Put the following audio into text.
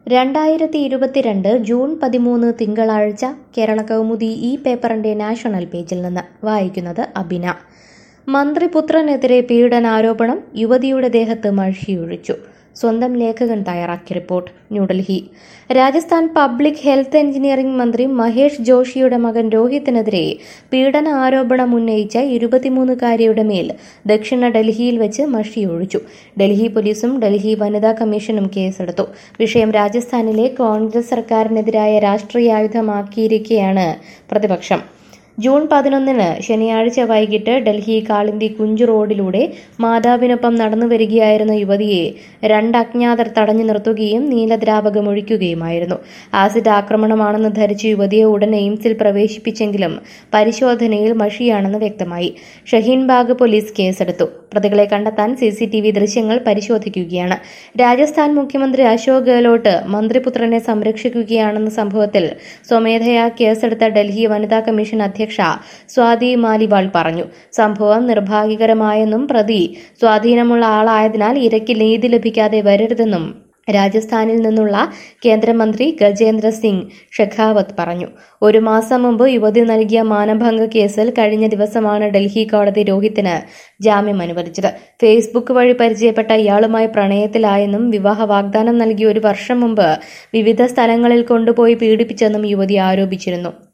രണ്ടായിരത്തി ഇരുപത്തിരണ്ട് ജൂൺ പതിമൂന്ന് തിങ്കളാഴ്ച കേരള കൗമുദി ഈ പേപ്പറിന്റെ നാഷണൽ പേജിൽ നിന്ന് വായിക്കുന്നത് അബിന മന്ത്രിപുത്രനെതിരെ പീഡനാരോപണം യുവതിയുടെ ദേഹത്ത് മഷിയൊഴിച്ചു സ്വന്തം ലേഖകൻ തയ്യാറാക്കിയ report New Delhi Rajasthan public health engineering മന്ത്രി മഹേഷ് ജോഷിയുടെ മകൻ രോഹിത്തിനെതിരെ പീഡന ആരോപണം ഉന്നയിച്ച ഇരുപത്തിമൂന്നുകാരിയുടെ മേൽ ദക്ഷിണ ഡൽഹിയിൽ വെച്ച് മഷിയൊഴിച്ചു ഡൽഹി പോലീസും ഡൽഹി വനിതാ കമ്മീഷനും കേസെടുത്തു വിഷയം രാജസ്ഥാനിലെ കോൺഗ്രസ് സർക്കാരിനെതിരായ രാഷ്ട്രീയായുധമാക്കിയിരിക്കെയാണ് പ്രതിപക്ഷം ജൂൺ പതിനൊന്നിന് ശനിയാഴ്ച വൈകിട്ട് ഡൽഹി കാളിന്തി കുഞ്ചു റോഡിലൂടെ മാതാവിനൊപ്പം നടന്നു വരികയായിരുന്ന യുവതിയെ രണ്ട് അജ്ഞാതർ തടഞ്ഞു നിർത്തുകയും നീലദ്രാവകം ഒഴിക്കുകയുമായിരുന്നു ആസിഡ് ആക്രമണമാണെന്ന് ധരിച്ച യുവതിയെ ഉടൻ എയിംസിൽ പ്രവേശിപ്പിച്ചെങ്കിലും പരിശോധനയിൽ മഷിയാണെന്ന് വ്യക്തമായി ഷഹീൻബാഗ് പോലീസ് കേസെടുത്തു പ്രതികളെ കണ്ടെത്താൻ സിസിടിവി ദൃശ്യങ്ങൾ പരിശോധിക്കുകയാണ് രാജസ്ഥാൻ മുഖ്യമന്ത്രി അശോക് ഗെഹ്ലോട്ട് മന്ത്രിപുത്രനെ സംരക്ഷിക്കുകയാണെന്ന സംഭവത്തിൽ സ്വമേധയാ കേസെടുത്ത ഡൽഹി വനിതാ കമ്മീഷൻ അധ്യക്ഷ സ്വാതി മാലിവാൾ പറഞ്ഞു സംഭവം നിർഭാഗ്യകരമായെന്നും പ്രതി സ്വാധീനമുള്ള ആളായതിനാൽ ഇരയ്ക്ക് നീതി ലഭിക്കാതെ വരരുതെന്നും രാജസ്ഥാനിൽ നിന്നുള്ള കേന്ദ്രമന്ത്രി ഗജേന്ദ്ര സിംഗ് ഷെഖാവത്ത് പറഞ്ഞു ഒരു മാസം മുമ്പ് യുവതി നൽകിയ മാനഭംഗ കേസിൽ കഴിഞ്ഞ ദിവസമാണ് ഡൽഹി കോടതി രോഹിത്തിന് ജാമ്യം അനുവദിച്ചത് ഫേസ്ബുക്ക് വഴി പരിചയപ്പെട്ട ഇയാളുമായി പ്രണയത്തിലായെന്നും വിവാഹ വാഗ്ദാനം നൽകി ഒരു വർഷം മുമ്പ് വിവിധ സ്ഥലങ്ങളിൽ കൊണ്ടുപോയി പീഡിപ്പിച്ചെന്നും യുവതി ആരോപിച്ചിരുന്നു